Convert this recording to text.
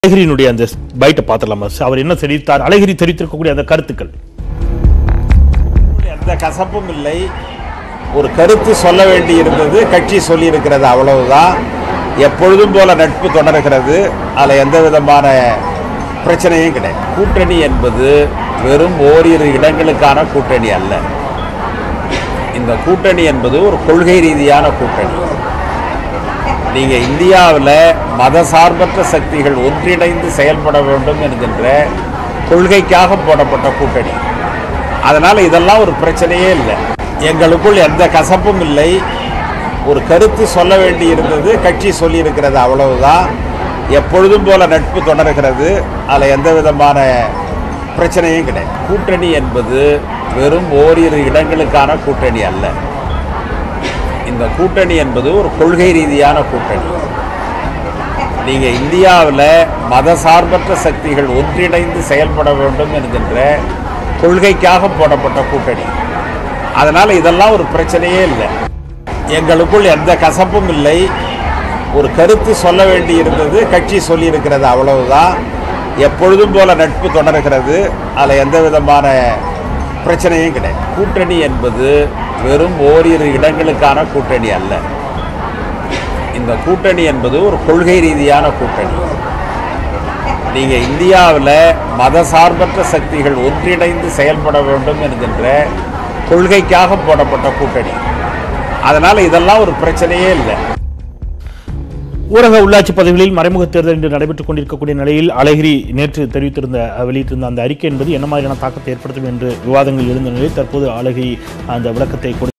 அழகிரியினுடைய அந்த பைட்டை பார்த்துடலாமா சார் அவர் என்ன தெரிவித்தார் அழகிரி தெரிவித்திருக்கக்கூடிய அந்த கருத்துக்கள் எந்த கசப்பும் இல்லை ஒரு கருத்து சொல்ல வேண்டி இருந்தது கட்சி சொல்லி இருக்கிறது அவ்வளவுதான் எப்பொழுதும் போல நட்பு தொடர்கிறது அதில் எந்த விதமான பிரச்சனையும் கிடையாது கூட்டணி என்பது வெறும் ஓரிரு இடங்களுக்கான கூட்டணி அல்ல இந்த கூட்டணி என்பது ஒரு கொள்கை ரீதியான கூட்டணி நீங்க இந்தியாவில் மத சார்பற்ற சக்திகள் ஒன்றிணைந்து செயல்பட வேண்டும் என்கின்ற கொள்கைக்காக போடப்பட்ட கூட்டணி அதனால இதெல்லாம் ஒரு பிரச்சனையே இல்லை எங்களுக்குள் எந்த கசப்பும் இல்லை ஒரு கருத்து சொல்ல வேண்டி இருந்தது கட்சி சொல்லி இருக்கிறது அவ்வளவுதான் எப்பொழுதும் போல நட்பு தொடர்கிறது அதில் எந்த விதமான பிரச்சனையும் கிடையாது கூட்டணி என்பது வெறும் ஓரிரு இடங்களுக்கான கூட்டணி அல்ல இந்த கூட்டணி என்பது ஒரு கொள்கை ரீதியான கூட்டணி நீங்க இந்தியாவில் மத சார்பற்ற சக்திகள் ஒன்றிணைந்து செயல்பட வேண்டும் என்கின்ற கொள்கைக்காக போடப்பட்ட கூட்டணி அதனால இதெல்லாம் ஒரு பிரச்சனையே இல்லை எங்களுக்குள் எந்த கசப்பும் இல்லை ஒரு கருத்து சொல்ல வேண்டி இருந்தது கட்சி சொல்லி இருக்கிறது அவ்வளவுதான் எப்பொழுதும் போல நட்பு தொடர்கிறது அதில் எந்த விதமான பிரச்சனையும் கிடையாது கூட்டணி என்பது வெறும் ஓரிரு இடங்களுக்கான கூட்டணி அல்ல இந்த கூட்டணி என்பது ஒரு கொள்கை ரீதியான கூட்டணி நீங்க இந்தியாவில் மத சார்பற்ற சக்திகள் ஒன்றிணைந்து செயல்பட வேண்டும் என்கின்ற கொள்கைக்காக போடப்பட்ட கூட்டணி அதனால இதெல்லாம் ஒரு பிரச்சனையே இல்லை ஊரக உள்ளாட்சி பதவிகளில் மறைமுக தேர்தல் இன்று நடைபெற்றுக் கொண்டிருக்கக்கூடிய நிலையில் அழகிரி நேற்று தெரிவித்திருந்த அஹ், வெளியிட்டிருந்த அந்த அறிக்கை என்பது என்ன மாதிரியான தாக்கத்தை ஏற்படுத்தும் என்று விவாதங்கள் எழுந்த நிலையில் தற்போது அழகிரி அந்த விளக்கத்தை கொடு